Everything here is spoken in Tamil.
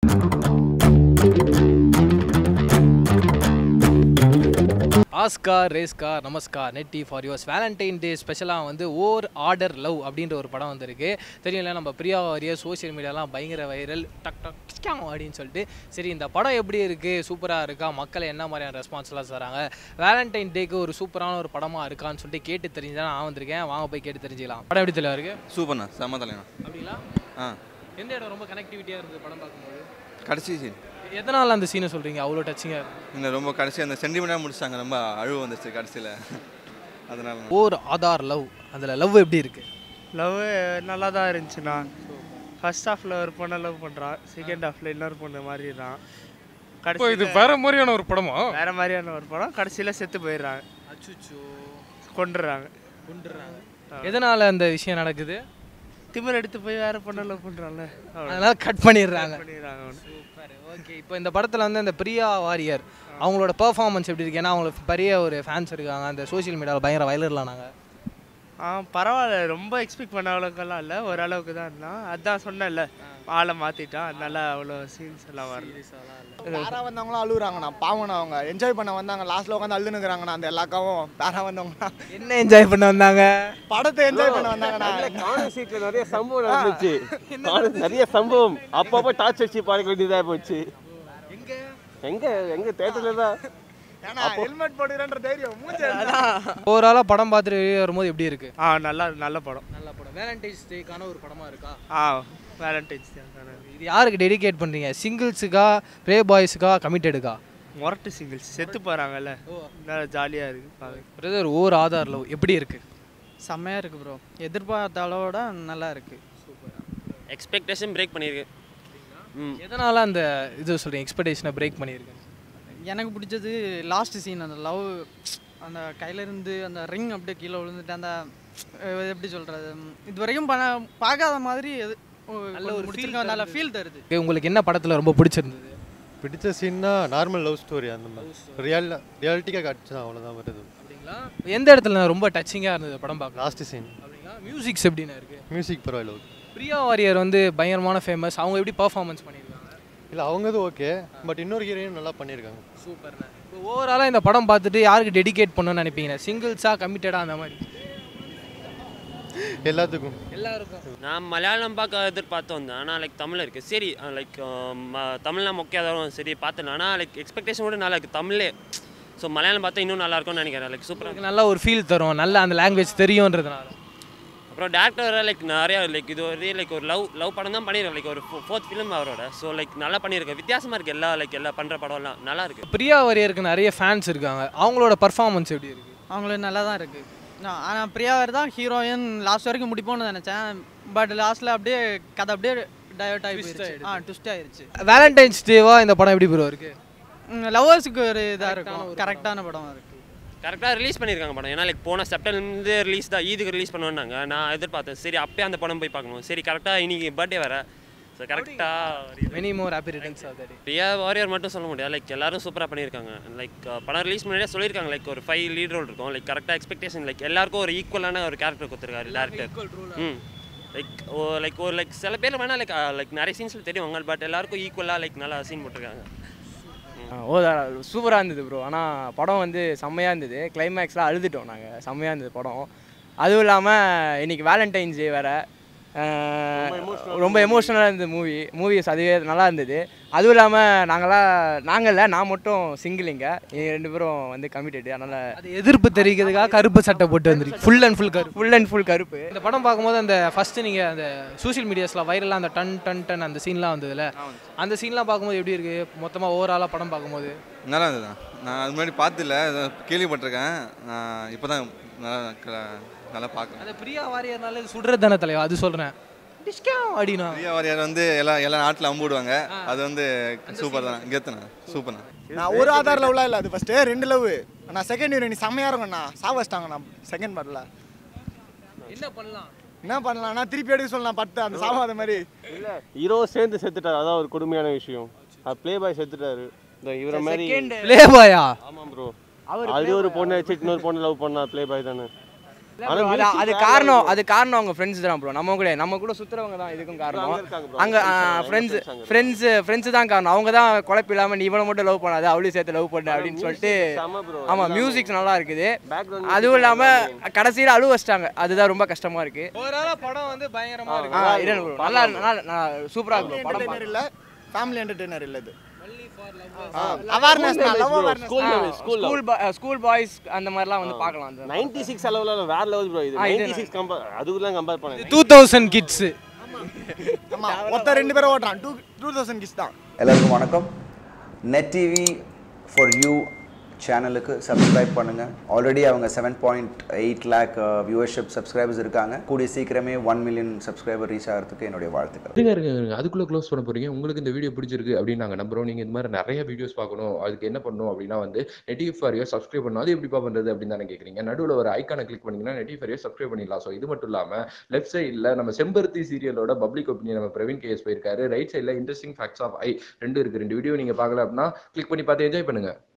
ஆஸ்கார் ரேஸ்கார் நமஸ்கார் நெட்டி ஃபார் யுவர்ஸ் வேலண்டைன் டே ஸ்பெஷலாக வந்து ஓர் ஆர்டர் லவ் அப்படின்ற ஒரு படம் வந்திருக்கு தெரியல நம்ம பிரியா வாரியர் சோஷியல் மீடியாலாம் பயங்கர வைரல் டக் டக் கிச்காம் அப்படின்னு சொல்லிட்டு சரி இந்த படம் எப்படி இருக்குது சூப்பராக இருக்கா மக்கள் என்ன மாதிரியான ரெஸ்பான்ஸ்லாம் தராங்க வேலண்டைன் டேக்கு ஒரு சூப்பரான ஒரு படமாக இருக்கான்னு சொல்லிட்டு கேட்டு தெரிஞ்சுதான் நான் வந்திருக்கேன் வாங்க போய் கேட்டு தெரிஞ்சுக்கலாம் படம் எப்படி தெளிவாக இருக்கு சூப்பர்ண்ணா செம்ம தலைண்ணா அப்படிங்களா ஆ எந்த இடம் ரொம்ப கனெக்டிவிட்டியாக இருந்தது படம் பார்க்கும்போது கடைசி சீன் எதனால் அந்த சீனை சொல்கிறீங்க அவ்வளோ டச்சிங்காக இருக்கு இந்த ரொம்ப கடைசி அந்த சென்டிமெண்ட்டாக முடிச்சிட்டாங்க ரொம்ப அழுவு வந்துச்சு கடைசியில் அதனால ஓர் ஆதார் லவ் அதில் லவ் எப்படி இருக்குது லவ் நல்லா தான் இருந்துச்சுண்ணா ஃபர்ஸ்ட் ஹாஃபில் ஒரு பொண்ணை லவ் பண்ணுறான் செகண்ட் ஹாஃபில் இன்னொரு பொண்ணு மாறிடுறான் இப்போ இது கடைசி வேற மாதிரியான ஒரு படமா வேற மாதிரியான ஒரு படம் கடைசியில் செத்து போயிடுறாங்க அச்சுச்சோ கொண்டுறாங்க கொண்டுறாங்க எதனால் அந்த விஷயம் நடக்குது திமிர் எடுத்து போய் வேற பொண்ணை லவ் பண்ணுறான்ல அதனால கட் பண்ணிடுறாங்க பண்ணிடுறாங்க அவனை. சூப்பர் ஓகே இப்போ இந்த படத்தில் வந்து அந்த பிரியா வாரியர் அவங்களோட பெர்ஃபார்மன்ஸ் எப்படி இருக்கு ஏன்னா அவங்களுக்கு பெரிய ஒரு ஃபேன்ஸ் இருக்காங்க அந்த சோஷியல் மீடியாவில் பயங்கர வைரலாம் நாங்கள் ஆ பரவாயில்ல ரொம்ப எக்ஸ்பெக்ட் பண்ண அளவுக்கெல்லாம் இல்லை ஓரளவுக்கு தான் இருந்தான் அதான் சொன்னேன்ல ஆளை மாற்றிட்டான் அதனால அவ்வளோ சீன்ஸ் எல்லாம் வரல பேரா வந்தவங்களாம் அழுகுறாங்கண்ணா பாவண்ணா அவங்க என்ஜாய் பண்ண வந்தாங்க லாஸ்ட்ல உட்காந்து அழுதுனுக்குறாங்கண்ணா அந்த எல்லாக்காவும் பேரா வந்தவங்க என்ன என்ஜாய் பண்ண வந்தாங்க படத்தை என்ஜாய் பண்ண வந்தாங்கண்ணா காலேஜ் சீட்ல நிறைய சம்பவம் நடந்துச்சு காலேஜ் நிறைய சம்பவம் அப்பப்போ டார்ச் வச்சு பார்க்க வேண்டியதா போச்சு எங்க எங்க தேட்டர்ல தான் ஏன்னா ஹெல்மெட் போடுறேன்ற தைரியம் மூஞ்சி ஓவராலாக படம் பார்த்துட்டு வெளியே வரும்போது எப்படி இருக்கு ஆ நல்லா நல்ல படம் நல்ல படம் வேலண்டைன்ஸ் டேக்கான ஒரு படமாக இருக்கா ஆ வேலண்டைன்ஸ் தானே இது யாருக்கு டெடிகேட் பண்ணுறீங்க சிங்கிள்ஸுக்கா ப்ளே பாய்ஸுக்கா கமிட்டடுக்கா முரட்டு சிங்கிள்ஸ் செத்து போகிறாங்கல்ல நல்லா ஜாலியாக இருக்குது பார்க்க பிரதர் ஓர் ஆதார் லவ் எப்படி இருக்கு செம்மையாக இருக்குது ப்ரோ எதிர்பார்த்த அளவோட நல்லா இருக்குது எக்ஸ்பெக்டேஷன் பிரேக் பண்ணியிருக்கு ம் எதனால் அந்த இது சொல்கிறீங்க எக்ஸ்பெக்டேஷனை பிரேக் பண்ணியிருக்கேன் எனக்கு பிடிச்சது லாஸ்ட் சீன் அந்த லவ் அந்த கையில இருந்து அந்த ரிங் அப்படியே கீழே விழுந்துட்டு அந்த அஹ், எப்படி சொல்கிறது இது வரைக்கும் பண்ண பார்க்காத மாதிரி எது- நல்ல ஒரு முடிச்சிருக்க நல்ல ஃபீல் தருது உங்களுக்கு என்ன படத்தில் ரொம்ப பிடிச்சிருந்தது பிடிச்ச சீன்னா நார்மல் லவ் ஸ்டோரி அந்த மாதிரி ரியல் ரியாலிட்டிக்காக காட்டுச்சு அவ்வளோதான் வருது அப்படிங்களா எந்த இடத்துல ரொம்ப டச்சிங்காக இருந்தது படம் பார்க்க லாஸ்ட் சீன் அப்படிங்களா மியூசிக்ஸ் எப்படின்னு இருக்கு மியூசிக் பரவாயில்ல ஓகே பிரியா வாரியர் வந்து பயங்கரமான ஃபேமஸ் அவங்க எப்படி பர்ஃபார்மன்ஸ் பண்ணியிருக்காங்க இல்லை அவங்கது ஓகே பட் இன்னொரு ஹீரோயின் நல்லா பண்ணியிருக்காங்க சூப்பர்ண்ணே இப்போ ஓவராலாக இந்த படம் பார்த்துட்டு யாருக்கு டெடிகேட் பண்ணணும்னு நினைப்பீங்க சிங்கிள்ஸா கமிட்டடா அந்த மாதிரி எல்லாத்துக்கும் எல்லாருக்கும் நான் மலையாளம் பார்க்க எதிர்பார்த்து வந்தேன் ஆனால் லைக் தமிழ் இருக்குது சரி லைக் தமிழ்னா மொக்கையாக சரி பார்த்தேன் ஆனால் லைக் எக்ஸ்பெக்டேஷன் கூட நல்லா இருக்குது தமிழ்லே ஸோ மலையாளம் பார்த்தா இன்னும் நல்லா இருக்கும்னு நினைக்கிறேன் லைக் சூப்பராக உங்களுக்கு நல்ல ஒரு ஃபீல் தரும் நல்ல அந்த லாங்குவேஜ் தெரியுன்றதுனால அப்புறம் டேரக்டர் லைக் நிறையா லைக் இது ஒரு லைக் ஒரு லவ் லவ் படம் தான் பண்ணியிருக்கேன் லைக் ஒரு ஃபோர்த் ஃபிலிம் அவரோட ஸோ லைக் நல்லா பண்ணியிருக்கேன் வித்தியாசமாக இருக்குது எல்லா லைக் எல்லா பண்ணுற படம்லாம் நல்லா இருக்குது பிரியா வாரியருக்கு நிறைய ஃபேன்ஸ் இருக்காங்க அவங்களோட பர்ஃபார்மன்ஸ் எப்படி இருக்கு அவங்களுக்கு நல்லா தான் இருக்குது நான் ஆனால் பிரியாவர் தான் ஹீரோயின் லாஸ்ட் வரைக்கும் முடிப்போம்னு நினச்சேன் பட் லாஸ்ட்டில் அப்படியே கதை அப்படியே டைவர்ட் ஆகி போயிருச்சு ஆ ட்விஸ்ட் ஆயிருச்சு வேலண்டைன்ஸ் டேவா இந்த படம் எப்படி ப்ரோ இருக்கு லவ்வர்ஸுக்கு ஒரு இதாக இருக்கும் கரெக்டான படமாக இருக்குது கரெக்டாக ரிலீஸ் பண்ணியிருக்காங்க படம் ஏன்னா லைக் போன செப்டம்பர்லேருந்து ரிலீஸ் தான் ஈதுக்கு ரிலீஸ் பண்ணுவாங்க நான் எதிர்பார்த்தேன் சரி அப்பயே அந்த படம் போய் பார்க்கணும் சரி கரெக்டாக இன்னைக்கு பர்த்டே வேறு ஸோ கரெக்டாக many more happy returns of the day Priya Warrier மட்டும் சொல்ல முடியாது லைக் எல்லாரும் சூப்பராக பண்ணியிருக்காங்க லைக் படம் ரிலீஸ் முன்னாடியே சொல்லியிருக்காங்க லைக் ஒரு ஃபைவ் லீட் ரோல் இருக்கும் லைக் கரெக்டாக எக்ஸ்பெக்டேஷன் லைக் எல்லாருக்கும் ஒரு ஈக்குவலான ஒரு கேரக்டர் கொடுத்துருக்காரு டேரக்டர் ம் லைக் ஓ லைக் ஒரு லைக் சில பேர் வேணால் லைக் லைக் நிறைய சீன்ஸில் தெரியும் பட் எல்லாருக்கும் ஈக்குவலாக லைக் நல்லா சீன் போட்டிருக்காங்க ஓ சூப்பராக இருந்தது ப்ரோ ஆனால் படம் வந்து செம்மையாக இருந்தது கிளைமேக்ஸ்லாம் அழுதுட்டோம் நாங்கள் செம்மையாக இருந்தது படம் அதுவும் இல்லாமல் இன்னைக்கு வேலண்டைன்ஸ் டே வேறு ரொம்ப எமோஷ்னலாக இருந்தது மூவி மூவிஸ் அதுவே நல்லா இருந்தது அதுவும் இல்லாமல் நாங்களாம் நாங்கள் இல்லை நான் மட்டும் சிங்கிளிங்க ரெண்டு பேரும் வந்து கமிட்டடு அதனால் அது எதிர்ப்பு தெரிவிக்கிறதுக்காக கருப்பு சட்டை போட்டு வந்துருக்கு ஃபுல் அண்ட் ஃபுல் கருப்பு ஃபுல் அண்ட் ஃபுல் கருப்பு இந்த படம் பார்க்கும்போது அந்த ஃபர்ஸ்ட் நீங்க அந்த சோஷியல் மீடியாஸ்ல வைரலாக அந்த டன் டன் டன் அந்த சீன்லாம் வந்ததுல அந்த சீன்லாம் பார்க்கும்போது எப்படி இருக்கு மொத்தமா ஓவராலாக படம் பார்க்கும்போது நல்லா இருந்தது நான் அது முன்னாடி பார்த்துல கேள்விப்பட்டிருக்கேன் இப்போ தான் நல்லா க- நல்லா பார்க்குறேன் அந்த பிரியா வாரியர்னால இது சுடுறது தானே தலைவா அது சொல்றேன் டிஸ்கா அப்படின்னா பிரியா வாரியார் வந்து எல்லா எல்லா நாட்டில் அம்புடுவாங்க அது வந்து சூப்பர் தான் கெத்துண்ணா சூப்பர்ண்ணா நான் ஒரு ஆதார் லவ்லாம் இல்லை அது ஃபஸ்ட்டு ரெண்டு லவ் நான் செகண்ட் ஹீரோயின் செம்மையாக இருக்கும்ண்ணா சாவச்சிட்டாங்கண்ணா செகண்ட் பார்ட்டில் என்ன பண்ணலாம் என்ன பண்ணலாம்னா திருப்பி எடுக்க சொல்லலாம் பத்து அந்த சாவாத மாதிரி இல்லை ஹீரோ சேர்ந்து செத்துட்டாரு அதான் ஒரு கொடுமையான விஷயம் ப்ளே பாய் செத்துட்டாரு இந்த இவரை மாதிரி ப்ளே பாயா ஆமாம் ப்ரோ அது ஒரு பொண்ணை வச்சு இன்னொரு பொண்ணு லவ் பண்ணா ப்ளே பாய் தானே bro, அது அது காரணம் அது காரணம் அவங்க ஃப்ரெண்ட்ஸ் தான் ப்ரோ நம்ம கூட நம்ம கூட சுத்துறவங்க தான் இதுக்கும் காரணம் அங்கே ஃப்ரெண்ட்ஸ் ஃப்ரெண்ட்ஸ் ஃப்ரெண்ட்ஸ் தான் காரணம் அவங்க தான் குழப்பம் இல்லாமல் நீ இவனை மட்டும் லவ் பண்ணாத அவளையும் சேர்த்து லவ் பண்ணு அப்படின்னு சொல்லிட்டு ஆமாம் மியூசிக் நல்லா இருக்குது அதுவும் இல்லாமல் கடைசியில் அழுவ வச்சிட்டாங்க அதுதான் ரொம்ப கஷ்டமாக இருக்குது ஓவராலாக படம் வந்து பயங்கரமாக ஆ இருக்கு இல்லை ப்ரோ நல்லா நல்லா சூப்பராக இருக்கும் படம் என்டர்டெய்னர் இல்லை ஃபேமிலி என்டர்டெய்னர் இல்லை இது awareness love awareness school school boys அந்த மாதிரிலாம் வந்து பார்க்கலாம் அந்த நைன்டி சிக்ஸ் அளவில் வேற லெவல் ப்ரோ இது ஆ, இது நைன்டி சிக்ஸ் கம்பேர் அதுக்குலாம் கம்பேர் பண்ணேன் டூ தௌசண்ட் கிட்ஸு ஆமா ஒருத்தர் ரெண்டு பேரும் ஓட்டுறான் டூ டூ தௌசண்ட் கிஸ் தான் எல்லாருக்கும் வணக்கம் நெட் டிவி ஃபார் யூ சேனலுக்கு சப்ஸ்கிரைப் பண்ணுங்கள் ஆல்ரெடி அவங்க seven point eight lakh viewership subscribers இருக்காங்க கூடிய சீக்கிரமே ஒன் மில்லியன் சப்ஸ்கிரைபர் ரீச் ஆகிறதுக்கு என்னுடைய வாழ்த்துக்கள் இருங்க இருங்க இருங்க அதுக்குள்ளே க்ளோஸ் பண்ண போறீங்க உங்களுக்கு இந்த வீடியோ பிடிச்சிருக்கு அப்படின்னு நாங்கள் நம்புறோம் நீங்கள் இந்த மாதிரி நிறைய வீடியோஸ் பார்க்கணும் அதுக்கு என்ன பண்ணணும் அப்படின்னா வந்து நெட்டிவ் ஃபாரியோ சப்ஸ்கிரைப் பண்ணணும் அது எப்படிப்பா பண்ணுறது அப்படின்னு தானே கேட்குறீங்க நடுவில் ஒரு ஐக்கானை கிளிக் பண்ணீங்கன்னா நெட்டிவ் ஃபாரியோ சப்ஸ்கிரைப் பண்ணிடலாம் ஸோ இது மட்டும் இல்லாமல் லெஃப்ட் சைடில் நம்ம செம்பருத்தி சீரியலோட பப்ளிக் ஒப்பீனியன் நம்ம பிரவீன் கேஎஸ் போயிருக்காரு ரைட் சைடில் இன்ட்ரெஸ்டிங் ஃபேக்ட்ஸ் ஆஃப் ஐ ரெண்டு இருக்கு ரெண்டு வீடியோ நீங்கள் பார்க்கல அப்படின்னா கிளிக் பண்ணி பார்த்து என்ஜாய் பண்ணுங்க